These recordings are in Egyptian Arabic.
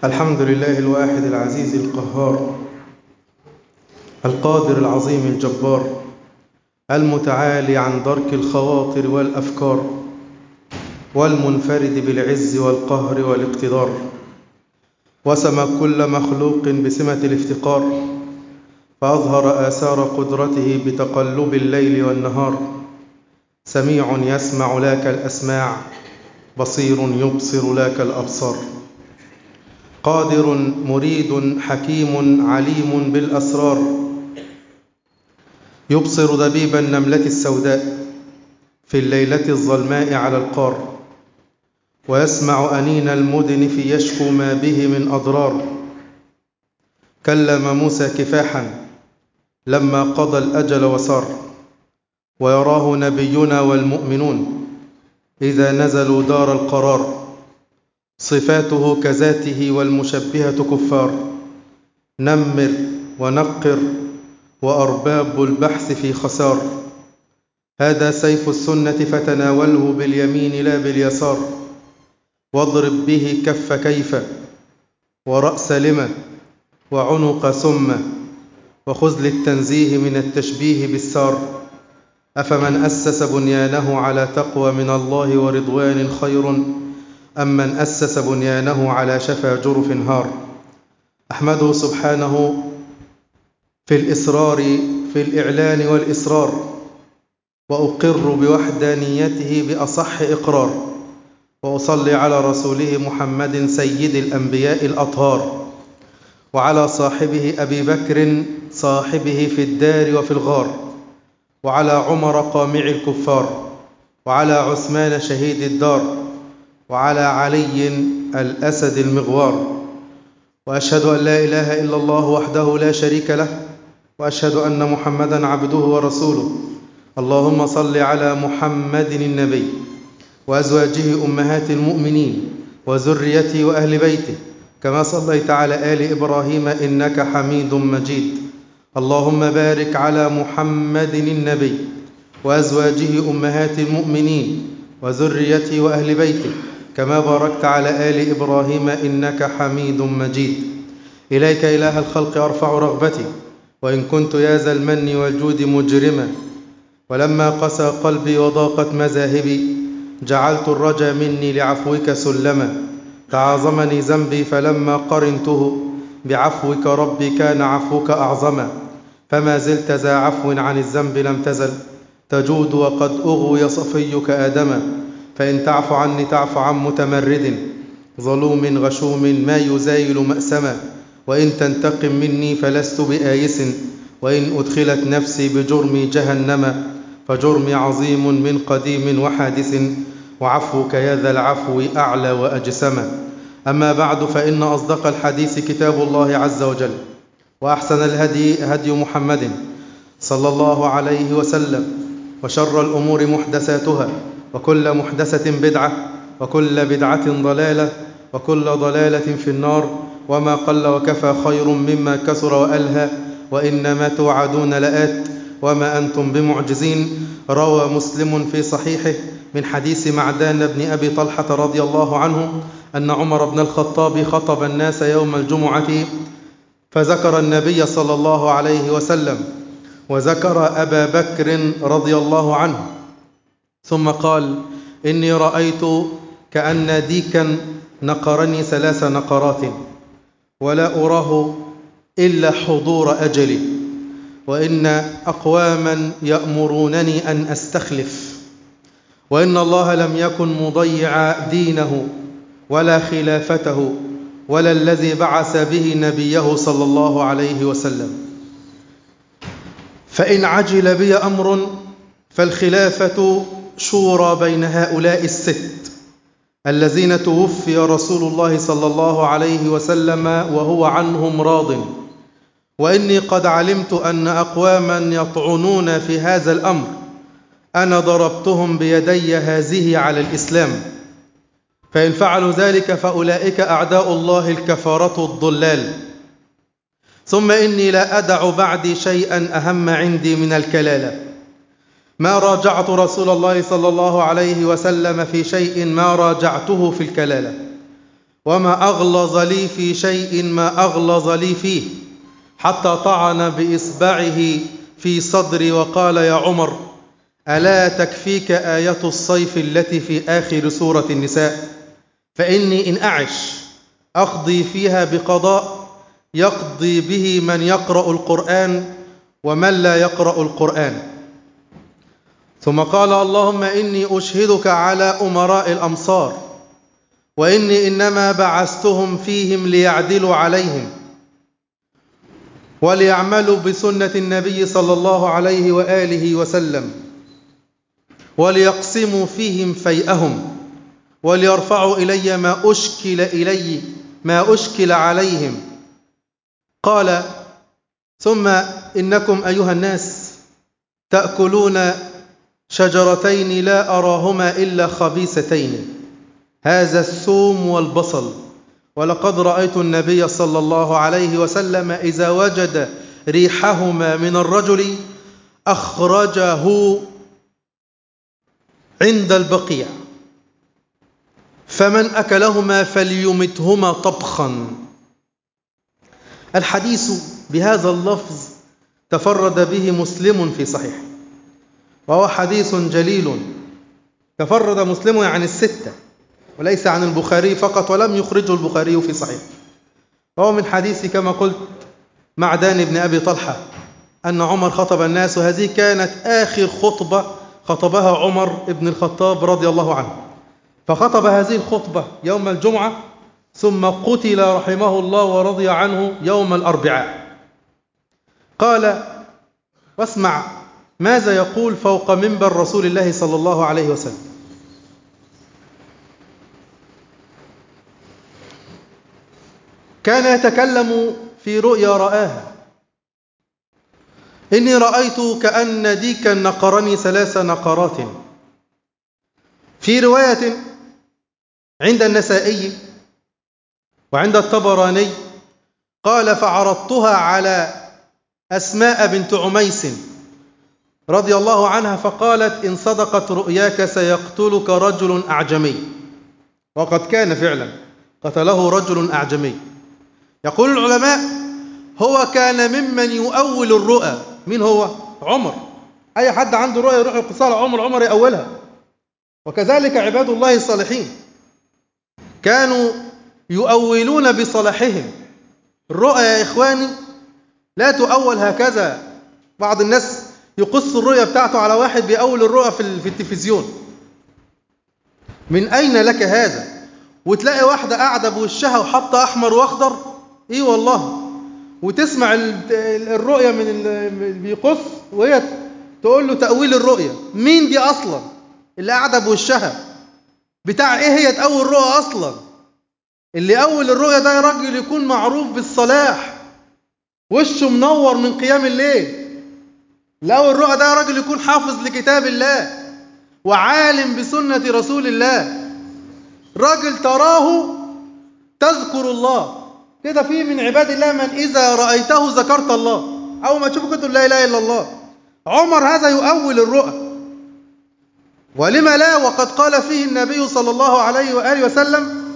الحمد لله الواحد العزيز القهار القادر العظيم الجبار المتعالي عن درك الخواطر والأفكار والمنفرد بالعز والقهر والاقتدار وسم كل مخلوق بسمة الافتقار فأظهر آثار قدرته بتقلب الليل والنهار سميع يسمع لك الأسماع بصير يبصر لك الأبصار قادر مريد حكيم عليم بالأسرار يبصر دبيب النملة السوداء في الليلة الظلماء على القار ويسمع أنين المدن في يشكو ما به من أضرار كلم موسى كفاحا لما قضى الأجل وسار ويراه نبينا والمؤمنون إذا نزلوا دار القرار صفاته كذاته والمشبهة كفار نمر ونقر وأرباب البحث في خسار هذا سيف السنة فتناوله باليمين لا باليسار واضرب به كف كيف ورأس لم وعنق ثم وخذ للتنزيه من التشبيه بالسار أفمن أسس بنيانه على تقوى من الله ورضوان خير أم من أسس بنيانه على شفا جرف هار أحمده سبحانه في الإسرار في الإعلان والإسرار وأقر بوحدانيته بأصح إقرار وأصلي على رسوله محمد سيد الأنبياء الأطهار وعلى صاحبه أبي بكر صاحبه في الدار وفي الغار وعلى عمر قامع الكفار وعلى عثمان شهيد الدار وعلى علي الأسد المغوار وأشهد أن لا إله إلا الله وحده لا شريك له وأشهد أن محمدا عبده ورسوله اللهم صل على محمد النبي وأزواجه أمهات المؤمنين وذريته وأهل بيته كما صليت على آل إبراهيم إنك حميد مجيد اللهم بارك على محمد النبي وأزواجه أمهات المؤمنين وذريته وأهل بيته كما باركت على آل إبراهيم إنك حميد مجيد إليك إله الخلق أرفع رغبتي وإن كنت يا ذا المن والجود مجرما ولما قسى قلبي وضاقت مذاهبي جعلت الرجا مني لعفوك سلما تعاظمني ذنبي فلما قرنته بعفوك ربي كان عفوك أعظما فما زلت ذا عفو عن الذنب لم تزل تجود وقد أغوي صفيك آدما فإن تعف عني تعف عن متمرد ظلوم غشوم ما يزايل مأسما وإن تنتقم مني فلست بآيس وإن أدخلت نفسي بجرمي جهنم فجرمي عظيم من قديم وحادث وعفوك يا ذا العفو أعلى وأجسما أما بعد فإن أصدق الحديث كتاب الله عز وجل وأحسن الهدي هدي محمد صلى الله عليه وسلم وشر الأمور محدثاتها وكل محدثة بدعة وكل بدعة ضلالة وكل ضلالة في النار وما قل وكفى خير مما كثر وألهى وإنما توعدون لآت وما أنتم بمعجزين روى مسلم في صحيحه من حديث معدان بن أبي طلحة رضي الله عنه أن عمر بن الخطاب خطب الناس يوم الجمعة فذكر النبي صلى الله عليه وسلم وذكر أبا بكر رضي الله عنه ثم قال إني رأيت كأن ديكا نقرني ثلاث نقرات ولا أراه إلا حضور أجلي وإن أقواما يأمرونني أن أستخلف وإن الله لم يكن مضيع دينه ولا خلافته ولا الذي بعث به نبيه صلى الله عليه وسلم فإن عجل بي أمر فالخلافة شورى بين هؤلاء الست الذين توفي رسول الله صلى الله عليه وسلم وهو عنهم راض وإني قد علمت أن أقواما يطعنون في هذا الأمر أنا ضربتهم بيدي هذه على الإسلام فإن فعلوا ذلك فأولئك أعداء الله الكفارة الضلال ثم إني لا أدع بعدي شيئا أهم عندي من الكلالة ما راجعت رسول الله صلى الله عليه وسلم في شيء ما راجعته في الكلالة وما أغلظ لي في شيء ما أغلظ لي فيه حتى طعن بإصبعه في صدري وقال يا عمر ألا تكفيك آية الصيف التي في آخر سورة النساء فإني إن أعش أقضي فيها بقضاء يقضي به من يقرأ القرآن ومن لا يقرأ القرآن ثم قال اللهم إني أشهدك على أمراء الأمصار وإني إنما بعثتهم فيهم ليعدلوا عليهم وليعملوا بسنة النبي صلى الله عليه وآله وسلم وليقسموا فيهم فيئهم وليرفعوا إلي ما أشكل إلي ما أشكل عليهم قال ثم إنكم أيها الناس تأكلون شجرتين لا أراهما إلا خبيثتين هذا الثوم والبصل ولقد رأيت النبي صلى الله عليه وسلم إذا وجد ريحهما من الرجل أخرجه عند البقيع فمن أكلهما فليمتهما طبخا الحديث بهذا اللفظ تفرد به مسلم في صحيح وهو حديث جليل تفرد مسلم عن الستة وليس عن البخاري فقط ولم يخرجه البخاري في صحيح وهو من حديث كما قلت معدان بن أبي طلحة أن عمر خطب الناس وهذه كانت آخر خطبة خطبها عمر بن الخطاب رضي الله عنه فخطب هذه الخطبة يوم الجمعة ثم قتل رحمه الله ورضي عنه يوم الأربعاء قال واسمع ماذا يقول فوق منبر رسول الله صلى الله عليه وسلم كان يتكلم في رؤيا رآها إني رأيت كأن ديكا نقرني ثلاث نقرات في رواية عند النسائي وعند الطبراني قال فعرضتها على أسماء بنت عميس رضي الله عنها فقالت إن صدقت رؤياك سيقتلك رجل أعجمي وقد كان فعلا قتله رجل أعجمي يقول العلماء هو كان ممن يؤول الرؤى مين هو عمر أي حد عنده رؤية يروح يقصها عمر عمر يأولها وكذلك عباد الله الصالحين كانوا يؤولون بصلاحهم الرؤى يا إخواني لا تؤول هكذا بعض الناس يقص الرؤية بتاعته على واحد بيأول الرؤى في, في التلفزيون من أين لك هذا وتلاقي واحدة قاعدة بوشها وحاطة أحمر وأخضر إيه والله وتسمع الرؤية من اللي بيقص وهي تقول له تأويل الرؤية مين دي أصلا اللي قاعدة بوشها بتاع إيه هي تأول الرؤية أصلا اللي أول الرؤية ده راجل يكون معروف بالصلاح وشه منور من قيام الليل لو الرؤى ده راجل يكون حافظ لكتاب الله وعالم بسنة رسول الله راجل تراه تذكر الله كده في من عباد الله من إذا رأيته ذكرت الله أول ما تشوفه كنت لا إله إلا الله عمر هذا يؤول الرؤى ولما لا وقد قال فيه النبي صلى الله عليه وآله وسلم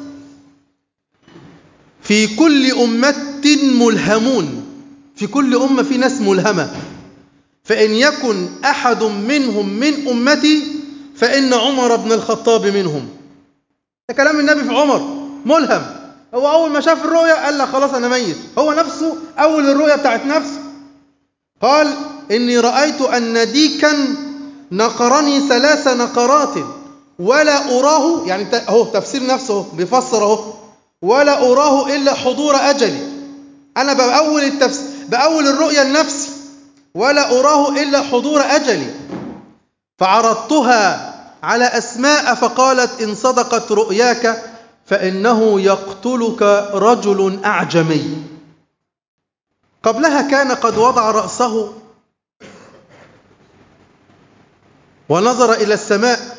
في كل أمة ملهمون في كل أمة في ناس ملهمة فإن يكن أحد منهم من أمتي فإن عمر بن الخطاب منهم ده كلام النبي في عمر ملهم هو أول ما شاف الرؤيا قال لك خلاص أنا ميت هو نفسه أول الرؤيا بتاعت نفسه قال إني رأيت أن ديكا نقرني ثلاث نقرات ولا أراه يعني أهو تفسير نفسه بيفسر أهو ولا أراه إلا حضور أجلي أنا بأول التفسير بأول الرؤيا لنفسي ولا أراه إلا حضور أجلي فعرضتها على أسماء فقالت إن صدقت رؤياك فإنه يقتلك رجل أعجمي قبلها كان قد وضع رأسه ونظر إلى السماء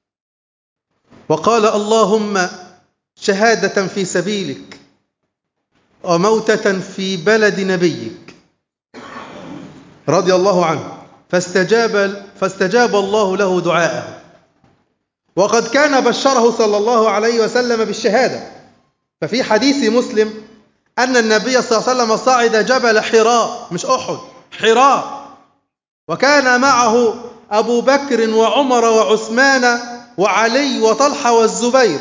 وقال اللهم شهادة في سبيلك وموتة في بلد نبيك رضي الله عنه فاستجاب, فاستجاب الله له دعاءه وقد كان بشره صلى الله عليه وسلم بالشهادة ففي حديث مسلم أن النبي صلى الله عليه وسلم صعد جبل حراء مش أحد حراء وكان معه أبو بكر وعمر وعثمان وعلي وطلحة والزبير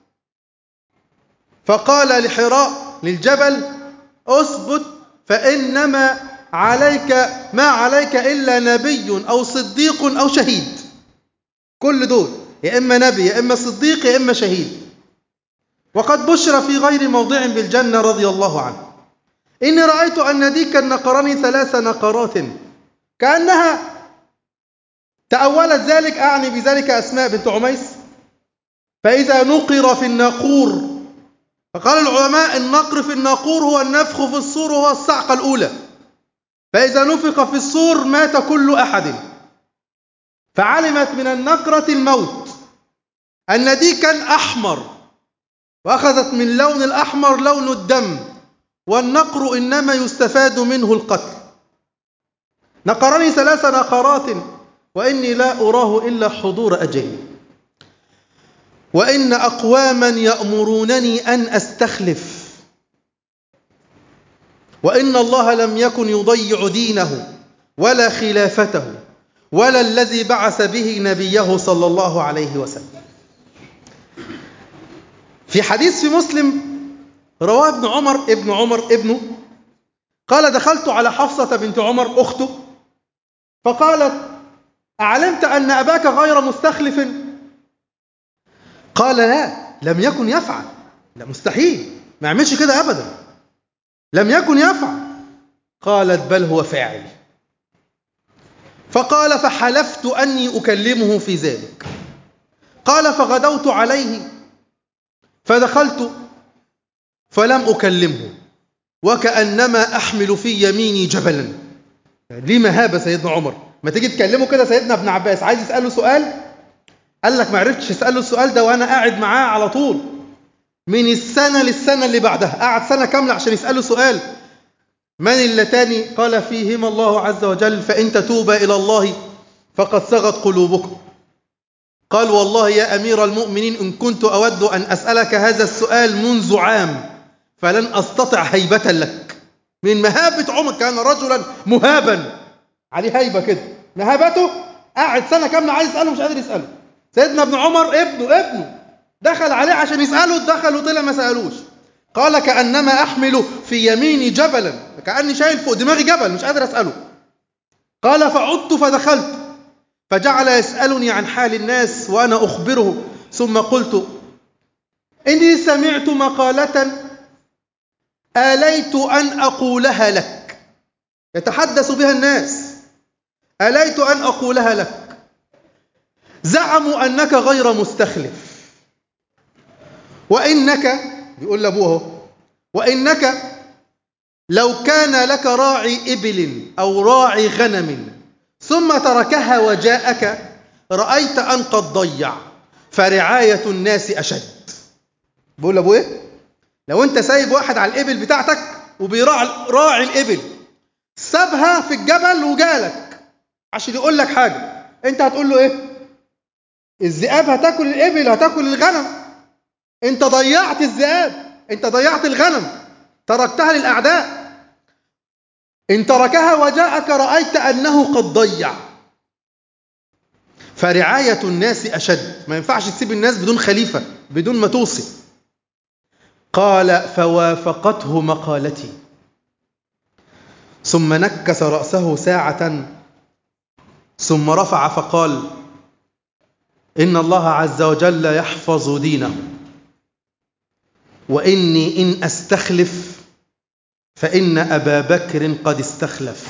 فقال لحراء للجبل أثبت فإنما عليك ما عليك إلا نبي أو صديق أو شهيد كل دول يا إما نبي يا إما صديق يا إما شهيد وقد بشر في غير موضع بالجنة رضي الله عنه إني رأيت أن ديكا نقرني ثلاث نقرات كأنها تأولت ذلك أعني بذلك أسماء بنت عميس فإذا نقر في الناقور فقال العلماء النقر في الناقور هو النفخ في الصور وهو الصعقة الأولى فإذا نفخ في الصور مات كل أحد فعلمت من النقرة الموت أن ديكا أحمر وأخذت من لون الأحمر لون الدم والنقر إنما يستفاد منه القتل نقرني ثلاث نقرات وإني لا أراه إلا حضور أجل وإن أقواما يأمرونني أن أستخلف وإن الله لم يكن يضيع دينه ولا خلافته ولا الذي بعث به نبيه صلى الله عليه وسلم في حديث في مسلم رواه ابن عمر ابن عمر ابنه قال دخلت على حفصة بنت عمر أخته فقالت أعلمت أن أباك غير مستخلف قال لا لم يكن يفعل لا مستحيل ما يعملش كده أبدا لم يكن يفعل قالت بل هو فاعل فقال فحلفت أني أكلمه في ذلك قال فغدوت عليه فدخلت فلم أكلمه وكأنما أحمل في يميني جبلا ليه مهابة سيدنا عمر ما تيجي تكلمه كده سيدنا ابن عباس عايز يسأله سؤال قال لك ما عرفتش اسأله السؤال ده وأنا قاعد معاه على طول من السنة للسنة اللي بعدها قعد سنة كاملة عشان يسأله سؤال من اللتان قال فيهما الله عز وجل فإن تتوبا إلى الله فقد صغت قلوبكم قال والله يا أمير المؤمنين إن كنت أود أن أسألك هذا السؤال منذ عام فلن أستطع هيبة لك من مهابة عمر كان رجلا مهابا عليه هيبة كده مهابته قاعد سنة كاملة عايز يسأله مش قادر يسأله سيدنا ابن عمر ابنه ابنه دخل عليه عشان يسأله دخل وطلع ما سألوش قال كأنما أحمل في يميني جبلا كأني شايل فوق دماغي جبل مش قادر أسأله قال فعدت فدخلت فجعل يسألني عن حال الناس وأنا أخبره ثم قلت إني سمعت مقالة آليت أن أقولها لك يتحدث بها الناس آليت أن أقولها لك زعموا أنك غير مستخلف وإنك بيقول لأبوه وإنك لو كان لك راعي إبل أو راعي غنم ثم تركها وجاءك رأيت أن قد ضيع فرعاية الناس أشد بقول لأبوه إيه؟ لو أنت سايب واحد على الإبل بتاعتك وبيراعي راعي الإبل سابها في الجبل وجالك عشان يقول لك حاجة أنت هتقول له إيه؟ الذئاب هتاكل الإبل هتاكل الغنم أنت ضيعت الذئاب أنت ضيعت الغنم تركتها للأعداء إن تركها وجاءك رأيت أنه قد ضيع فرعاية الناس أشد ما ينفعش تسيب الناس بدون خليفة بدون ما توصي قال فوافقته مقالتي ثم نكس رأسه ساعة ثم رفع فقال إن الله عز وجل يحفظ دينه وإني إن أستخلف فإن أبا بكر قد استخلف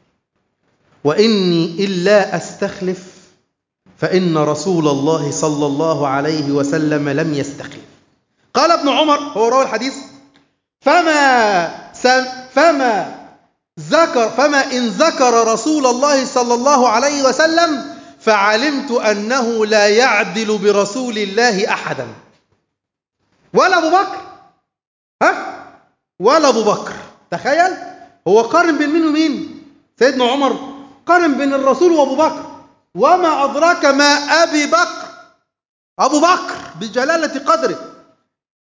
وإني إلا أستخلف فإن رسول الله صلى الله عليه وسلم لم يستخلف قال ابن عمر هو روى الحديث فما فما ذكر فما إن ذكر رسول الله صلى الله عليه وسلم فعلمت أنه لا يعدل برسول الله أحدا ولا أبو بكر ها ولا أبو بكر تخيل هو قارن بين مين ومين سيدنا عمر قارن بين الرسول وابو بكر وما ادراك ما ابي بكر ابو بكر بجلاله قدره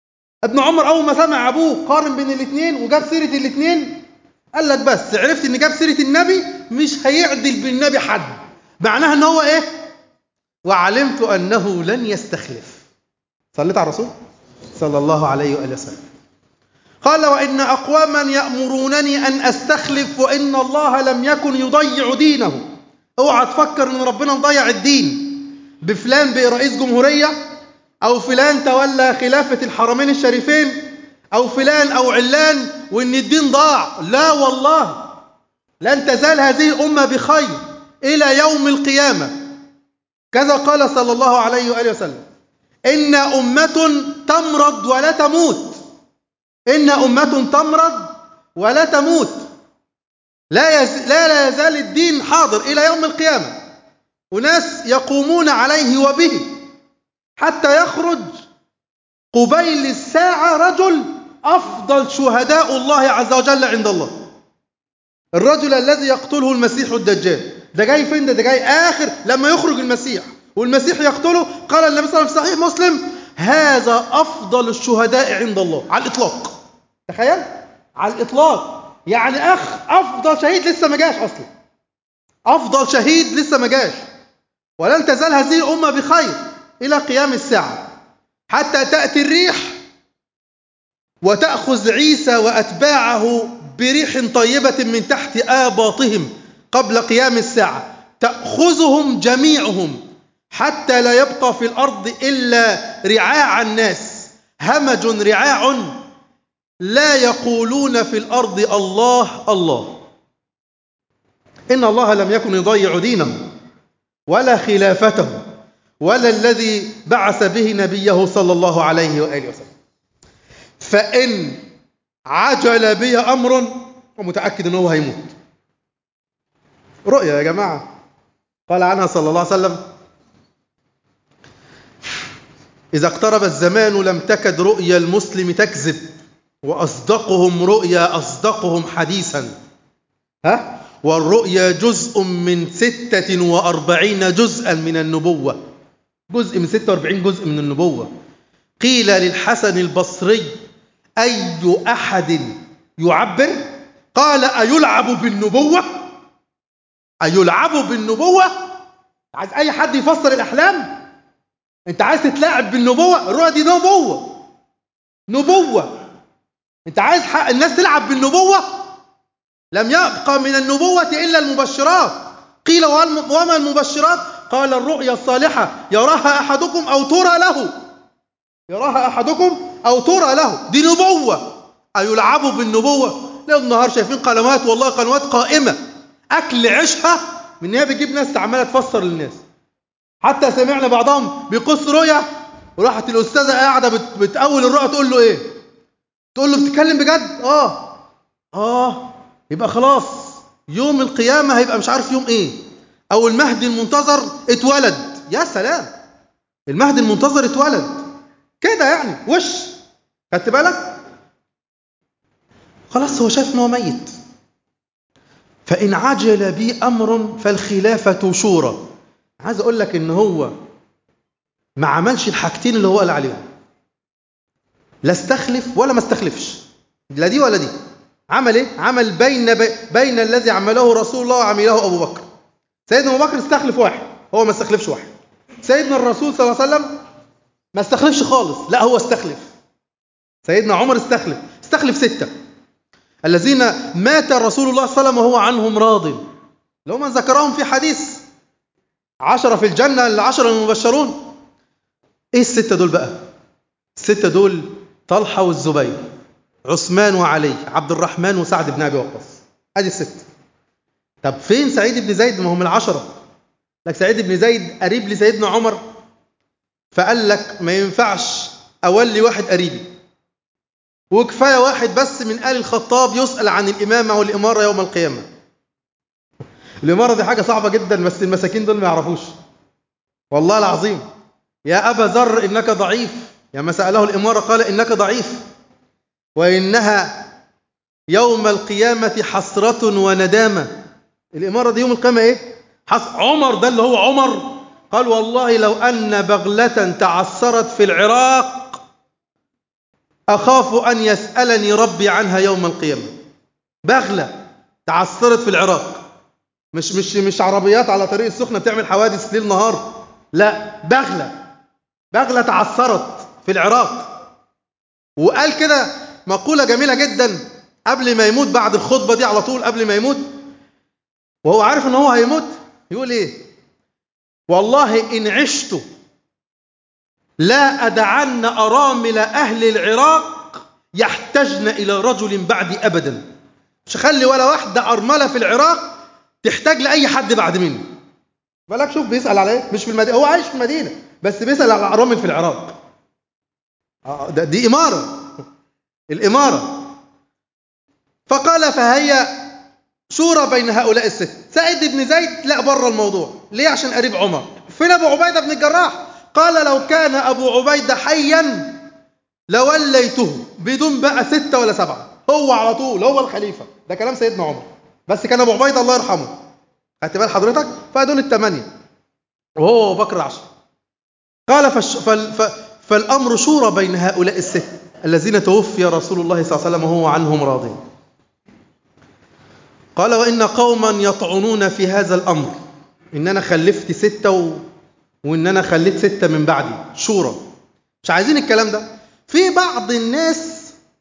ابن عمر أول ما سمع أبوه قارن بين الاثنين وجاب سيرة الاثنين قال لك بس عرفت إن جاب سيرة النبي مش هيعدل بالنبي حد معناها إن هو إيه؟ وعلمت أنه لن يستخلف صليت على الرسول صلى الله عليه وآله وسلم قال وإن أقواما يأمرونني أن أستخلف وإن الله لم يكن يضيع دينه اوعى تفكر ان ربنا مضيع الدين بفلان بقى رئيس جمهورية او فلان تولى خلافة الحرمين الشريفين او فلان او علان وان الدين ضاع لا والله لن تزال هذه الأمة بخير إلى يوم القيامة كذا قال صلى الله عليه وآله وسلم إن أمة تمرض ولا تموت إن أمة تمرض ولا تموت لا, يز... لا لا يزال الدين حاضر إلى يوم القيامة وناس يقومون عليه وبه حتى يخرج قبيل الساعة رجل أفضل شهداء الله عز وجل عند الله الرجل الذي يقتله المسيح الدجال ده جاي فين ده ده جاي آخر لما يخرج المسيح والمسيح يقتله قال النبي صلى الله عليه وسلم في صحيح مسلم هذا أفضل الشهداء عند الله على الإطلاق تخيل على الإطلاق يعني أخ أفضل شهيد لسه ما جاش أصلا أفضل شهيد لسه ما جاش ولن تزال هذه الأمة بخير إلى قيام الساعة حتى تأتي الريح وتأخذ عيسى وأتباعه بريح طيبة من تحت آباطهم قبل قيام الساعة تأخذهم جميعهم حتى لا يبقى في الأرض إلا رعاع الناس همج رعاع لا يقولون في الأرض الله الله إن الله لم يكن يضيع دينه ولا خلافته ولا الذي بعث به نبيه صلى الله عليه وآله وسلم فإن عجل بي أمر ومتأكد أنه هيموت رؤيا يا جماعة قال عنها صلى الله عليه وسلم إذا اقترب الزمان لم تكد رؤيا المسلم تكذب وأصدقهم رؤيا أصدقهم حديثا ها والرؤيا جزء من ستة وأربعين جزءا من النبوة جزء من ستة وأربعين جزء من النبوة قيل للحسن البصري أي أحد يعبر قال أيلعب بالنبوة أيلعب بالنبوة عايز أي حد يفسر الأحلام أنت عايز تتلاعب بالنبوة الرؤيا دي نبوة نبوة أنت عايز حق الناس تلعب بالنبوة لم يبقى من النبوة إلا المبشرات قيل وما المبشرات قال الرؤيا الصالحة يراها أحدكم أو ترى له يراها أحدكم أو ترى له دي نبوة أيلعبوا بالنبوة ليل نهار شايفين قنوات والله قنوات قائمة أكل عيشها من إن هي بتجيب ناس عمالة تفسر للناس حتى سمعنا بعضهم بيقص رؤيا وراحت الأستاذة قاعدة بتأول الرؤيا تقول له إيه؟ تقول له بتتكلم بجد؟ آه آه يبقى خلاص يوم القيامة هيبقى مش عارف يوم إيه أو المهدي المنتظر اتولد يا سلام المهدي المنتظر اتولد كده يعني وش خدت بالك خلاص هو شايف ان هو ميت فإن عجل بي أمر فالخلافة شورى عايز أقول لك إن هو ما عملش الحاجتين اللي هو قال عليهم لا استخلف ولا ما استخلفش لا دي ولا دي عمل ايه عمل بين بين الذي عمله رسول الله وعمله ابو بكر سيدنا ابو بكر استخلف واحد هو ما استخلفش واحد سيدنا الرسول صلى الله عليه وسلم ما استخلفش خالص لا هو استخلف سيدنا عمر استخلف استخلف ستة الذين مات رسول الله صلى الله عليه وسلم وهو عنهم راض لو ما ذكرهم في حديث عشرة في الجنة العشرة المبشرون ايه الستة دول بقى الستة دول طلحة والزبير عثمان وعلي عبد الرحمن وسعد بن ابي وقاص ادي الستة طب فين سعيد بن زيد ما هم العشرة لك سعيد بن زيد قريب لسيدنا عمر فقال لك ما ينفعش اولي واحد قريبي وكفايه واحد بس من آل الخطاب يسأل عن الإمامة والإمارة يوم القيامة الإمارة دي حاجة صعبة جدا بس المساكين دول ما يعرفوش والله العظيم يا أبا ذر إنك ضعيف يا ما سأله الإمارة قال إنك ضعيف وإنها يوم القيامة حسرة وندامة الإمارة دي يوم القيامة إيه؟ حس... عمر ده اللي هو عمر قال والله لو أن بغلة تعثرت في العراق أخاف أن يسألني ربي عنها يوم القيامة بغلة تعثرت في العراق مش مش مش عربيات على طريق السخنة بتعمل حوادث ليل نهار لا بغلة بغلة تعثرت في العراق وقال كده مقولة جميلة جدا قبل ما يموت بعد الخطبة دي على طول قبل ما يموت وهو عارف ان هو هيموت يقول ايه والله ان عشت لا أدعن أرامل أهل العراق يحتجن إلى رجل بعدي أبدا مش خلي ولا واحدة أرملة في العراق تحتاج لأي حد بعد مني بالك شوف بيسأل على ايه مش في المدينة هو عايش في المدينة بس بيسأل على أرامل في العراق آه ده دي إمارة الإمارة فقال فهي شورى بين هؤلاء الست سعيد بن زيد لا بره الموضوع ليه عشان قريب عمر فين أبو عبيدة بن الجراح قال لو كان أبو عبيدة حيا لوليته بدون بقى ستة ولا سبعة هو على طول هو الخليفة ده كلام سيدنا عمر بس كان أبو عبيدة الله يرحمه خدت بال حضرتك فدول الثمانية وهو أبو بكر العشر قال فش فال ف فالأمر شورى بين هؤلاء الست الذين توفي رسول الله صلى الله عليه وسلم وهو عنهم راضي قال وإن قوما يطعنون في هذا الأمر إن أنا خلفت ستة و... وإن أنا خليت ستة من بعدي شورى مش عايزين الكلام ده في بعض الناس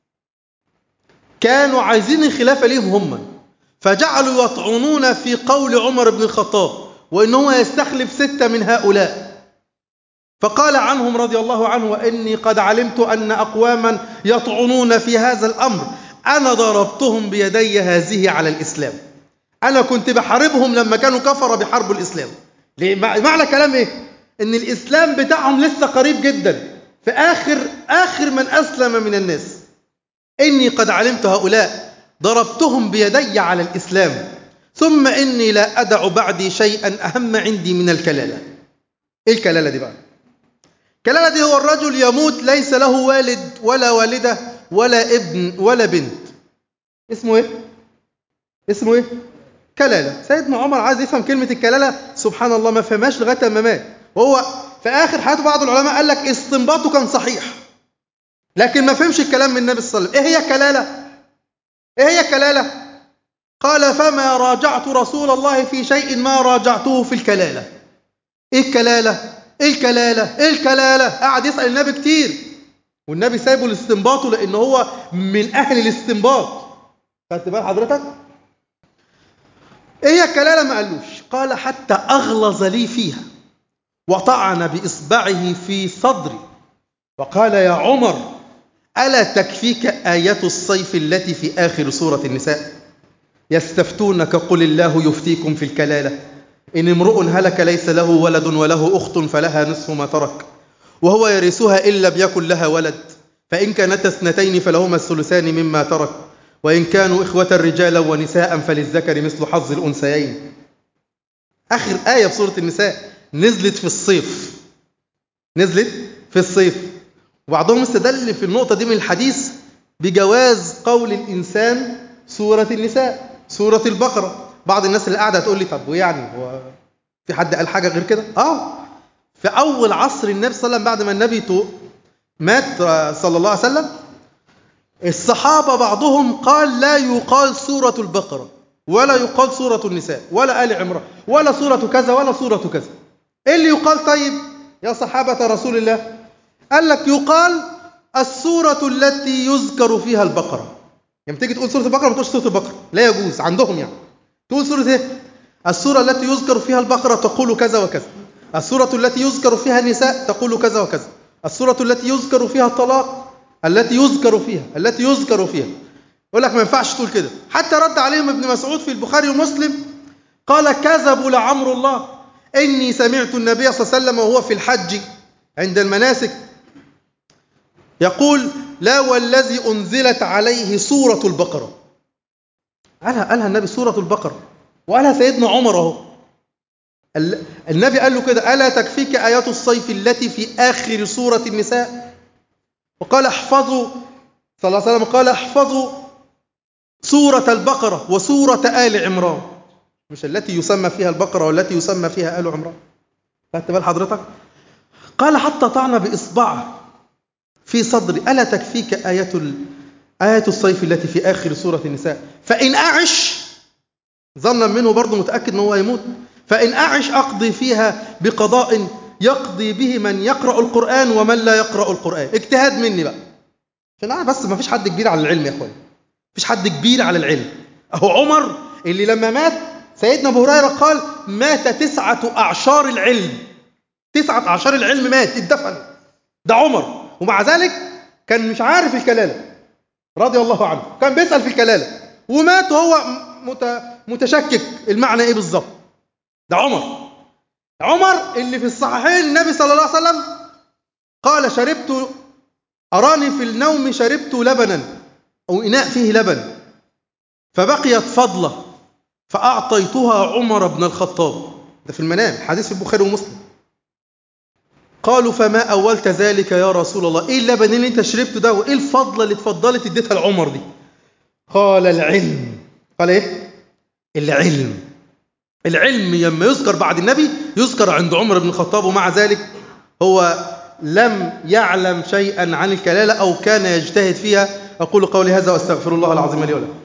كانوا عايزين الخلافة ليهم هم فجعلوا يطعنون في قول عمر بن الخطاب وإن هو يستخلف ستة من هؤلاء فقال عنهم رضي الله عنه وإني قد علمت أن أقواما يطعنون في هذا الأمر أنا ضربتهم بيدي هذه على الإسلام أنا كنت بحاربهم لما كانوا كفر بحرب الإسلام معنى كلام إيه؟ إن الإسلام بتاعهم لسه قريب جدا في آخر آخر من أسلم من الناس إني قد علمت هؤلاء ضربتهم بيدي على الإسلام ثم إني لا أدع بعدي شيئا أهم عندي من الكلالة إيه الكلالة دي بقى الكلالة دي هو الرجل يموت ليس له والد ولا والدة ولا ابن ولا بنت اسمه ايه اسمه ايه كلالة سيدنا عمر عايز يفهم كلمة الكلالة سبحان الله ما فهمهاش لغاية ما مات وهو في آخر حياته بعض العلماء قال لك استنباطه كان صحيح لكن ما فهمش الكلام من النبي صلى الله عليه وسلم ايه هي كلالة ايه هي كلالة قال فما راجعت رسول الله في شيء ما راجعته في الكلالة ايه الكلالة ايه الكلالة ايه الكلالة قعد يسأل النبي كتير والنبي سايبه لاستنباطه لان هو من اهل الاستنباط خدت بال حضرتك ايه هي الكلالة ما قالوش قال حتى اغلظ لي فيها وطعن باصبعه في صدري وقال يا عمر ألا تكفيك آية الصيف التي في آخر سورة النساء يستفتونك قل الله يفتيكم في الكلالة إن امرؤ هلك ليس له ولد وله أخت فلها نصف ما ترك وهو يرثها إن لم يكن لها ولد فإن كانت اثنتين فلهما الثلثان مما ترك وإن كانوا إخوة رجالا ونساء فللذكر مثل حظ الأنثيين آخر آية في سورة النساء نزلت في الصيف نزلت في الصيف وبعضهم استدل في النقطة دي من الحديث بجواز قول الإنسان سورة النساء سورة البقرة بعض الناس اللي قاعدة تقول لي طب ويعني هو في حد قال حاجة غير كده؟ آه في أول عصر النبي صلى الله عليه وسلم بعد ما النبي تو مات صلى الله عليه وسلم الصحابة بعضهم قال لا يقال سورة البقرة ولا يقال سورة النساء ولا آل عمران ولا سورة كذا ولا سورة كذا إيه اللي يقال طيب يا صحابة رسول الله قال لك يقال السورة التي يذكر فيها البقرة يعني تيجي تقول سورة البقرة ما تقولش سورة البقرة لا يجوز عندهم يعني تقول سورة ايه السورة التي يذكر فيها البقرة تقول كذا وكذا السورة التي يذكر فيها النساء تقول كذا وكذا السورة التي يذكر فيها الطلاق التي يذكر فيها التي يذكر فيها يقول لك ما ينفعش تقول كده حتى رد عليهم ابن مسعود في البخاري ومسلم قال كذبوا لعمر الله إني سمعت النبي صلى الله عليه وسلم وهو في الحج عند المناسك يقول لا والذي أنزلت عليه سورة البقرة قالها, قالها النبي سورة البقرة وقالها سيدنا عمر اهو النبي قال له كده ألا تكفيك آيات الصيف التي في آخر سورة النساء وقال احفظوا صلى الله عليه وسلم قال احفظوا سورة البقرة وسورة آل عمران مش التي يسمى فيها البقرة والتي يسمى فيها آل عمران خدت بال حضرتك قال حتى طعن بإصبعه في صدري ألا تكفيك آية آية الصيف التي في آخر سورة النساء فإن أعش ظنا منه برضه متأكد أنه هيموت فإن أعش أقضي فيها بقضاء يقضي به من يقرأ القرآن ومن لا يقرأ القرآن اجتهاد مني بقى عشان أنا بس ما فيش حد كبير على العلم يا أخواني فيش حد كبير على العلم أهو عمر اللي لما مات سيدنا أبو هريرة قال مات تسعة أعشار العلم تسعة أعشار العلم مات اتدفن ده عمر ومع ذلك كان مش عارف الكلالة رضي الله عنه كان بيسأل في الكلالة ومات وهو متشكك المعنى ايه بالظبط ده عمر عمر اللي في الصحيحين النبي صلى الله عليه وسلم قال شربت أراني في النوم شربت لبنا أو إناء فيه لبن فبقيت فضلة فأعطيتها عمر بن الخطاب ده في المنام حديث في البخاري ومسلم قالوا فما أولت ذلك يا رسول الله إيه اللبن اللي أنت شربته ده وإيه الفضلة اللي اتفضلت اديتها لعمر دي قال العلم قال إيه العلم العلم لما يذكر بعد النبي يذكر عند عمر بن الخطاب ومع ذلك هو لم يعلم شيئا عن الكلالة أو كان يجتهد فيها أقول قولي هذا وأستغفر الله العظيم لي ولكم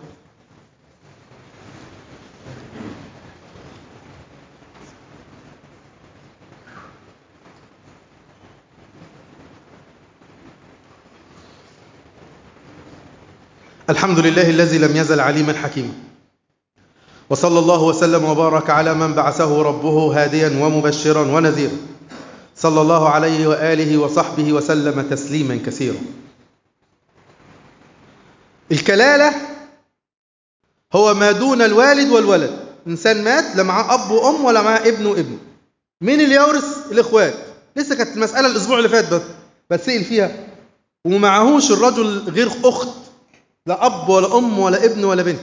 الحمد لله الذي لم يزل عليما حكيما وصلى الله وسلم وبارك على من بعثه ربه هاديا ومبشرا ونذيرا صلى الله عليه وآله وصحبه وسلم تسليما كثيرا الكلالة هو ما دون الوالد والولد إنسان مات لا معاه أب وأم ولا معاه ابن وابن مين اللي يورث الإخوات لسه كانت المسألة الأسبوع اللي فات بس بتسأل فيها ومعهوش الرجل غير أخت لا أب ولا أم ولا ابن ولا بنت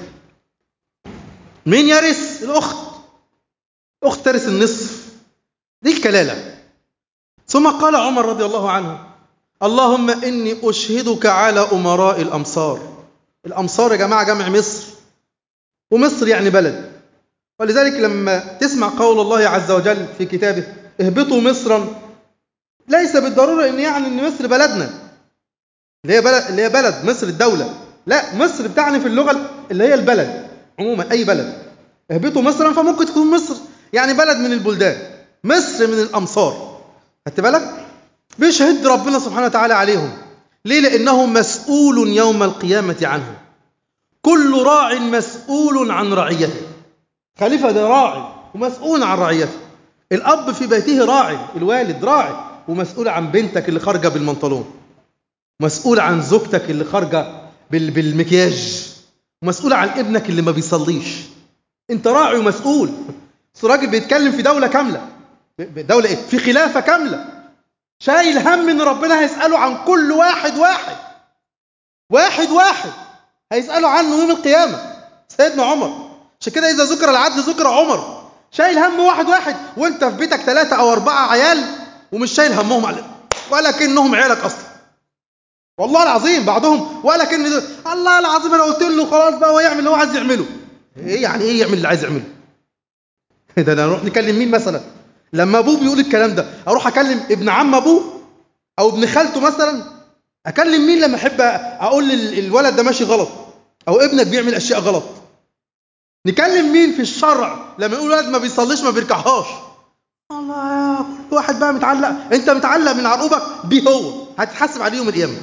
مين يرث الأخت الأخت ترث النصف دي الكلالة ثم قال عمر رضي الله عنه اللهم إني أشهدك على أمراء الأمصار الأمصار يا جماعة جمع مصر ومصر يعني بلد ولذلك لما تسمع قول الله عز وجل في كتابه اهبطوا مصرا ليس بالضرورة إن يعني إن مصر بلدنا اللي هي بلد, اللي هي بلد مصر الدولة لا مصر بتعني في اللغة اللي هي البلد عموما أي بلد اهبطوا مصرا فممكن تكون مصر يعني بلد من البلدان مصر من الأمصار خدت بالك بيشهد ربنا سبحانه وتعالى عليهم ليه لأنه مسؤول يوم القيامة عنه كل راع مسؤول عن رعيته خليفة ده راعي ومسؤول عن رعيته الأب في بيته راعي الوالد راعي ومسؤول عن بنتك اللي خارجة بالمنطلون مسؤول عن زوجتك اللي خارجة بالمكياج مسؤول عن ابنك اللي ما بيصليش انت راعي ومسؤول راجل بيتكلم في دولة كاملة دولة ايه في خلافة كاملة شايل هم ان ربنا هيسأله عن كل واحد واحد واحد واحد هيسأله عنه يوم القيامة سيدنا عمر عشان كده إذا ذكر العدل ذكر عمر شايل هم واحد واحد وانت في بيتك ثلاثة أو أربعة عيال ومش شايل همهم على ولكنهم عيالك أصلا والله العظيم بعضهم ولكن الله العظيم انا قلت له خلاص بقى هو يعمل اللي هو عايز يعمله ايه يعني ايه يعمل اللي عايز يعمله ده انا نروح نكلم مين مثلا لما ابوه بيقول الكلام ده اروح اكلم ابن عم ابوه او ابن خالته مثلا اكلم مين لما احب اقول الولد ده ماشي غلط او ابنك بيعمل اشياء غلط نكلم مين في الشرع لما يقول ولد ما بيصليش ما بيركعهاش الله كل واحد بقى متعلق انت متعلق من عرقوبك بيه هو هتتحاسب عليه يوم القيامه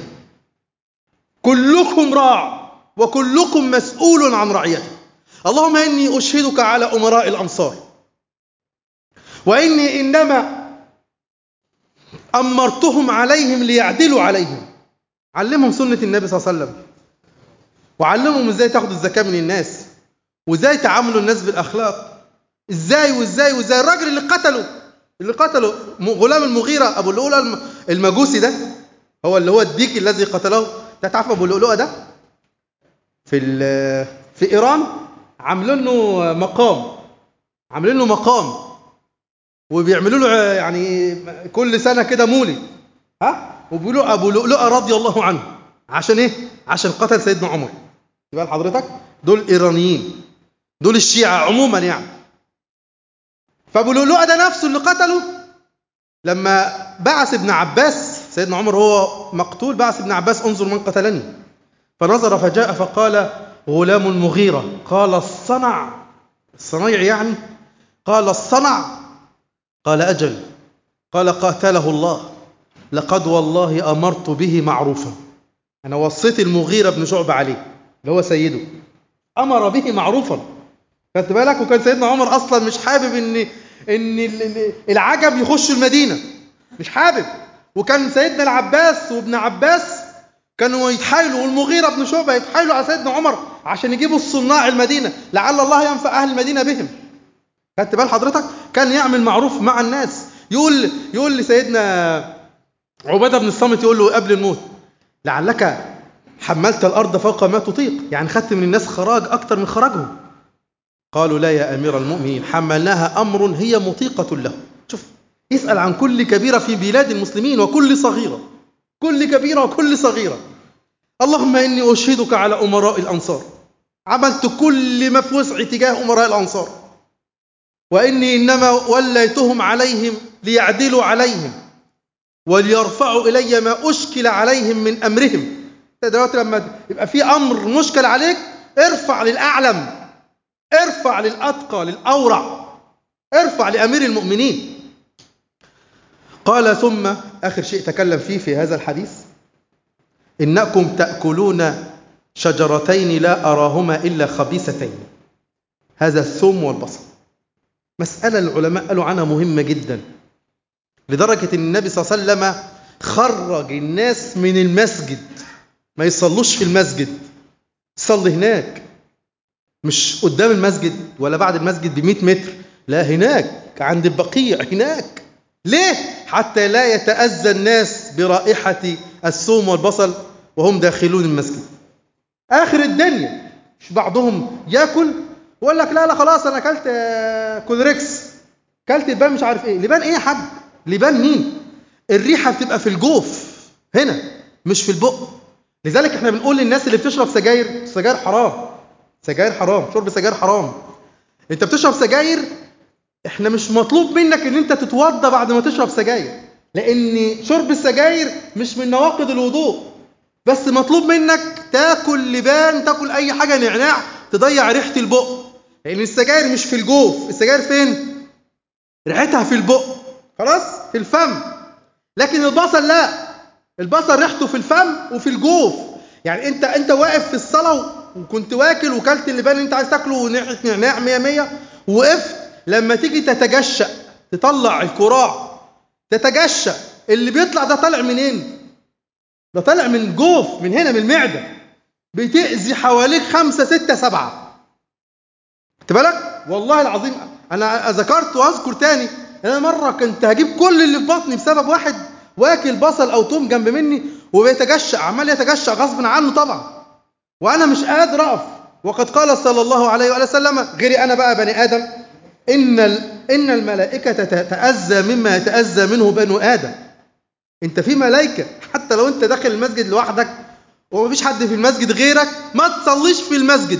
كلكم راع وكلكم مسؤول عن رعيته اللهم إني أشهدك على أمراء الأمصار وإني إنما أمرتهم عليهم ليعدلوا عليهم علمهم سنة النبي صلى الله عليه وسلم وعلمهم إزاي تاخدوا الزكاة من الناس وإزاي تعاملوا الناس بالأخلاق إزاي وإزاي وإزاي الراجل اللي قتله اللي قتله غلام المغيرة أبو اللؤلؤ المجوسي ده هو اللي هو الديك الذي قتله انت تعرف ابو اللؤلؤه ده في في ايران عاملين له مقام عاملين له مقام وبيعملوا له يعني كل سنه كده مولد ها وبيقولوا ابو لؤلؤه رضي الله عنه عشان ايه عشان قتل سيدنا عمر يبقى حضرتك دول ايرانيين دول الشيعه عموما يعني فابو لؤلؤه ده نفسه اللي قتله لما بعث ابن عباس سيدنا عمر هو مقتول بعث ابن عباس انظر من قتلني فنظر فجاء فقال غلام المغيرة قال الصنع الصنيع يعني قال الصنع قال أجل قال قاتله الله لقد والله أمرت به معروفا أنا وصيت المغيرة بن شعبة عليه اللي هو سيده أمر به معروفا خدت بالك وكان سيدنا عمر أصلا مش حابب إن إن العجب يخش المدينة مش حابب وكان سيدنا العباس وابن عباس كانوا يتحايلوا والمغيرة بن شعبة يتحايلوا على سيدنا عمر عشان يجيبوا الصناع المدينة لعل الله ينفع أهل المدينة بهم خدت بال حضرتك كان يعمل معروف مع الناس يقول يقول لسيدنا عبادة بن الصامت يقول له قبل الموت لعلك حملت الأرض فوق ما تطيق يعني خدت من الناس خراج أكتر من خراجهم قالوا لا يا أمير المؤمنين حملناها أمر هي مطيقة له شوف يسأل عن كل كبيرة في بلاد المسلمين وكل صغيرة كل كبيرة وكل صغيرة اللهم إني أشهدك على أمراء الأنصار عملت كل ما في وسعي تجاه أمراء الأنصار وإني إنما وليتهم عليهم ليعدلوا عليهم وليرفعوا إلي ما أشكل عليهم من أمرهم دلوقتي لما يبقى في أمر مشكل عليك ارفع للأعلم ارفع للأتقى للأورع ارفع لأمير المؤمنين قال ثم آخر شيء تكلم فيه في هذا الحديث إنكم تأكلون شجرتين لا أراهما إلا خبيثتين هذا الثوم والبصل مسألة العلماء قالوا عنها مهمة جدا لدرجة أن النبي صلى الله عليه وسلم خرج الناس من المسجد ما يصلوش في المسجد صلي هناك مش قدام المسجد ولا بعد المسجد ب 100 متر لا هناك عند البقيع هناك ليه حتى لا يتأذى الناس برائحة الثوم والبصل وهم داخلون المسجد آخر الدنيا مش بعضهم ياكل ويقول لك لا لا خلاص انا اكلت كولريكس اكلت لبان مش عارف ايه لبان ايه يا حاج لبان مين الريحه بتبقى في الجوف هنا مش في البق لذلك احنا بنقول للناس اللي بتشرب سجاير سجاير حرام سجاير حرام شرب سجاير حرام انت بتشرب سجاير احنا مش مطلوب منك ان انت تتوضى بعد ما تشرب سجاير لان شرب السجاير مش من نواقض الوضوء بس مطلوب منك تاكل لبان تاكل اي حاجه نعناع تضيع ريحه البق لان السجاير مش في الجوف السجاير فين ريحتها في البق خلاص في الفم لكن البصل لا البصل ريحته في الفم وفي الجوف يعني انت انت واقف في الصلاه وكنت واكل وكلت اللبان اللي انت عايز تاكله وناحيه نعناع 100 100 وقفت لما تيجي تتجشأ تطلع الكراع تتجشأ اللي بيطلع ده طالع منين ده طالع من الجوف من هنا من المعده بتأذي حواليك خمسة ستة سبعة خدت بالك والله العظيم انا ذكرت واذكر تاني انا مره كنت هجيب كل اللي في بطني بسبب واحد واكل بصل او توم جنب مني وبيتجشأ عمال يتجشأ غصب عنه طبعا وانا مش قادر اقف وقد قال صلى الله عليه وآله وسلم غيري انا بقى بني ادم ان ان الملائكه تتاذى مما يتاذى منه بنو ادم انت في ملائكه حتى لو انت داخل المسجد لوحدك ومفيش حد في المسجد غيرك ما تصليش في المسجد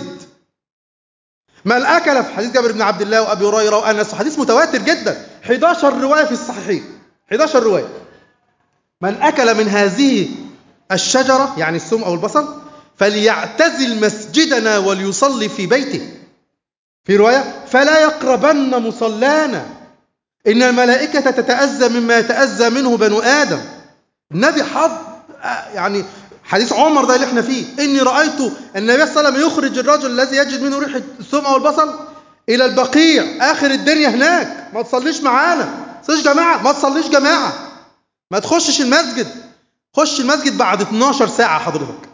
من أكل في حديث جابر بن عبد الله وأبي هريرة وأنس حديث متواتر جدا 11 رواية في الصحيحين 11 رواية من أكل من هذه الشجرة يعني السم أو البصل فليعتزل مسجدنا وليصلي في بيته في رواية فلا يقربن مصلانا إن الملائكة تتأذى مما يتأذى منه بنو آدم النبي حط يعني حديث عمر ده اللي احنا فيه اني رايت النبي صلى الله عليه وسلم يخرج الرجل الذي يجد منه ريحه الثوم او البصل الى البقيع اخر الدنيا هناك ما تصليش معانا ما تصليش جماعه ما تصليش جماعه ما تخشش المسجد خش المسجد بعد 12 ساعه حضرتك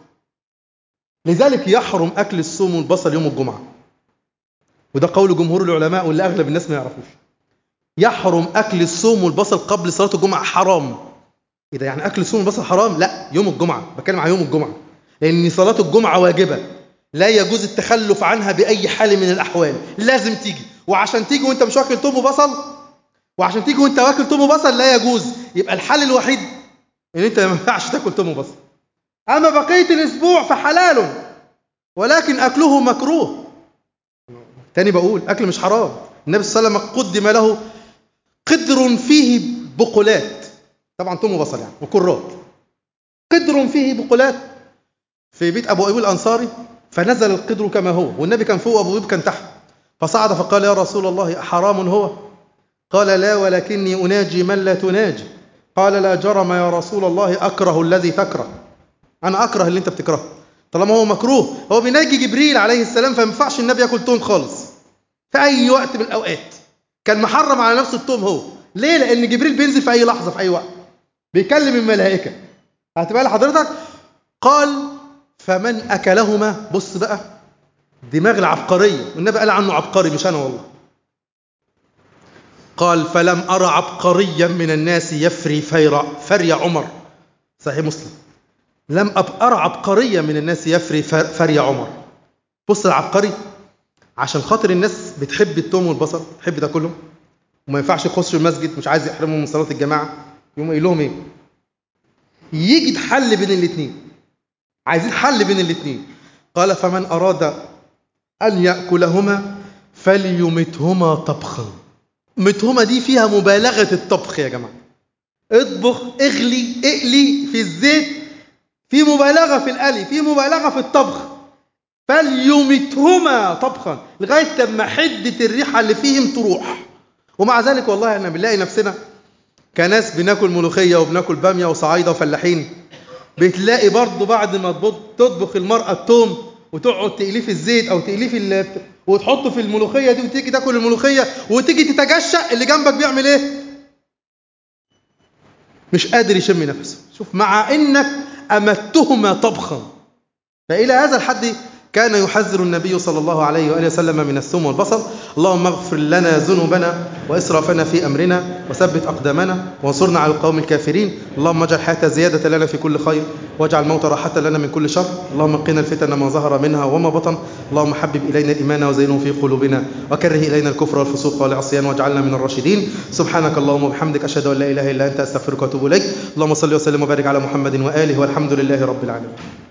لذلك يحرم اكل الثوم والبصل يوم الجمعه وده قول جمهور العلماء واللي اغلب الناس ما يعرفوش يحرم اكل الثوم والبصل قبل صلاه الجمعه حرام ايه ده يعني اكل الثوم والبصل حرام لا يوم الجمعه بتكلم عن يوم الجمعه لان صلاه الجمعه واجبه لا يجوز التخلف عنها باي حال من الاحوال لازم تيجي وعشان تيجي وانت مش واكل توم وبصل وعشان تيجي وانت واكل توم وبصل لا يجوز يبقى الحل الوحيد ان انت ما ينفعش تاكل توم وبصل اما بقيه الاسبوع فحلال ولكن اكله مكروه تاني بقول اكل مش حرام النبي صلى الله عليه وسلم قدم له قدر فيه بقلات طبعا توم وبصل يعني وكرات قدر فيه بقولات في بيت ابو ايوب الانصاري فنزل القدر كما هو والنبي كان فوق وابو ايوب كان تحت فصعد فقال يا رسول الله حرام هو قال لا ولكني اناجي من لا تناجي قال لا جرم يا رسول الله اكره الذي تكره انا اكره اللي انت بتكرهه طالما هو مكروه هو بيناجي جبريل عليه السلام فما ينفعش النبي ياكل توم خالص في اي وقت من الاوقات كان محرم على نفسه التوم هو ليه لان جبريل بينزل في اي لحظه في اي وقت بيكلم الملائكه هتبقى لحضرتك قال فمن اكلهما بص بقى دماغ العبقريه والنبي قال عنه عبقري مش انا والله قال فلم ارى عبقريا من الناس يفري فير فري عمر صحيح مسلم لم ارى عبقريا من الناس يفري فري عمر بص العبقري عشان خاطر الناس بتحب التوم والبصل تحب تاكلهم وما ينفعش يخشوا المسجد مش عايز يحرمهم من صلاه الجماعه يقوم قايل لهم ايه يجد حل بين الاثنين عايزين حل بين الاثنين قال فمن اراد ان ياكلهما فليمتهما طبخا متهما دي فيها مبالغه الطبخ يا جماعه اطبخ اغلي اقلي في الزيت في مبالغه في القلي في مبالغه في الطبخ فليمتهما طبخا لغايه لما حده الريحه اللي فيهم تروح ومع ذلك والله احنا بنلاقي نفسنا كناس بناكل ملوخيه وبناكل باميه وصعايده وفلاحين بتلاقي برضه بعد ما تطبخ المراه التوم وتقعد تقليه في الزيت او تقليه في وتحطه في الملوخيه دي وتيجي تاكل الملوخيه وتيجي تتجشأ اللي جنبك بيعمل ايه؟ مش قادر يشم نفسه شوف مع انك امتهما طبخا فالى هذا الحد كان يحذر النبي صلى الله عليه وآله وسلم من الثوم والبصل اللهم اغفر لنا ذنوبنا وإسرافنا في أمرنا وثبت أقدامنا وانصرنا على القوم الكافرين اللهم اجعل الحياة زيادة لنا في كل خير واجعل الموت راحة لنا من كل شر اللهم قنا الفتن ما ظهر منها وما بطن اللهم حبب إلينا الإيمان وزينه في قلوبنا وكره إلينا الكفر والفسوق والعصيان واجعلنا من الراشدين سبحانك اللهم وبحمدك أشهد أن لا إله إلا أنت أستغفرك وأتوب إليك اللهم صل وسلم وبارك على محمد وآله والحمد لله رب العالمين